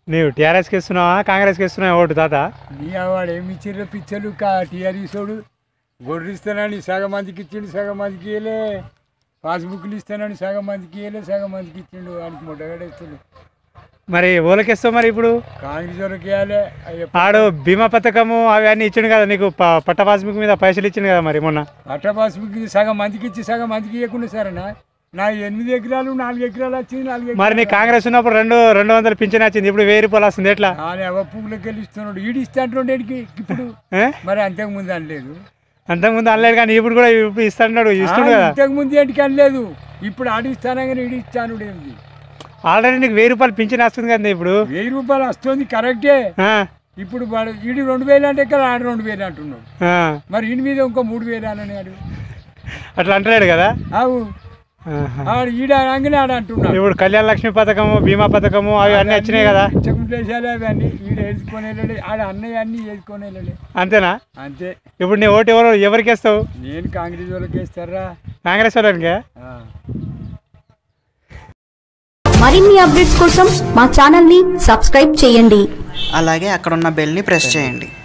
నీవు టీఆర్ఎస్కి ఇస్తున్నావా కాంగ్రెస్కి ఇస్తున్నావా ఓటు తాత నీ వాడు ఏమి ఇచ్చిండ్రు పిచ్చలు కా టీఆర్ఈసోడు గొర్రెలు ఇస్తానని సగం మందికి ఇచ్చిండు సగం మందికి ఇవ్వలే పాస్బుక్లు ఇస్తానని సగం మందికి ఇవ్వలే సగం మందికి ఇచ్చిండు వాడికి ముట్టగడేస్తాడు మరి ఓలకి ఇస్తావు మరి ఇప్పుడు కాంగ్రెస్ వాళ్ళకి ఇవ్వాలి అయ్యో ఆడు బీమా పథకము అవి అన్నీ ఇచ్చిండు కదా నీకు ప- పట్ట పాస్బుక్ మీద పైసలు ఇచ్చిండు కదా మరి మొన్న అట్ట పాస్బుక్ సగం మందికి ఇచ్చి సగం మందికి ఇవ్వకుండా సరేనా నా ఎనిమిది ఎకరాలు నాలుగు ఎకరాలు వచ్చింది నాలుగు మరి నీ కాంగ్రెస్ ఉన్నప్పుడు రెండు రెండు వందలు పింఛన్ వచ్చింది ఇప్పుడు వెయ్యి రూపాయలు వస్తుంది ఎట్లా ఆయన ఎవ పువ్వులకి వెళ్ళి ఇస్తున్నాడు ఈడు ఇస్తాంటుండే ఇప్పుడు ఏ? మరి అంతకు ముందు అనలేదు అంతకుముందు అనలేదు కానీ ఇప్పుడు కూడా ఇప్పుడు ఇస్తాడు ఇస్తుండు కదా ఇంతకు ముందు ఏంటికి అనలేదు ఇప్పుడు ఆడి ఇస్తానగానే ఈడు ఇస్తాను ఏంది ఆల్రెడీ నీకు వెయ్యి రూపాయలు పింఛన్ వస్తుంది కదా ఇప్పుడు వెయ్యి రూపాయలు వస్తుంది కరెక్టే ఆ, ఇప్పుడు వాడు ఈడు రెండు వేలు అంటే ఇక్కడ ఆడు రెండు వేలు అంటున్నాడు ఆ. మరి ఈయన మీద ఇంకో మూడు వేలు అనన్నాడు అట్లా అంటలేడు కదా అవు ఆహా. ఆడు ఈడ అనగానే ఆడ అంటున్నాడు ఇప్పుడు కళ్యాణ లక్ష్మి పథకము బీమా పథకము అవి అన్నీ వచ్చినాయి కదా చెక్కులేసాలే అవన్నీ ఈడ వేసుకొని వెళ్ళాడు ఆడ అన్నయ్య అన్నీ వేసుకొని వెళ్ళాడు అంతేనా అంతే ఇప్పుడు నీ ఓటు ఎవరు ఎవరికి వేస్తావు నేను కాంగ్రెస్ వాళ్ళకి వేస్తారా కాంగ్రెస్ వాళ్ళనికే ఆ. మరిన్ని అప్డేట్స్ కోసం మా ఛానల్ని సబ్స్క్రైబ్ చేయండి అలాగే అక్కడ ఉన్న బెల్ని ప్రెస్ చేయండి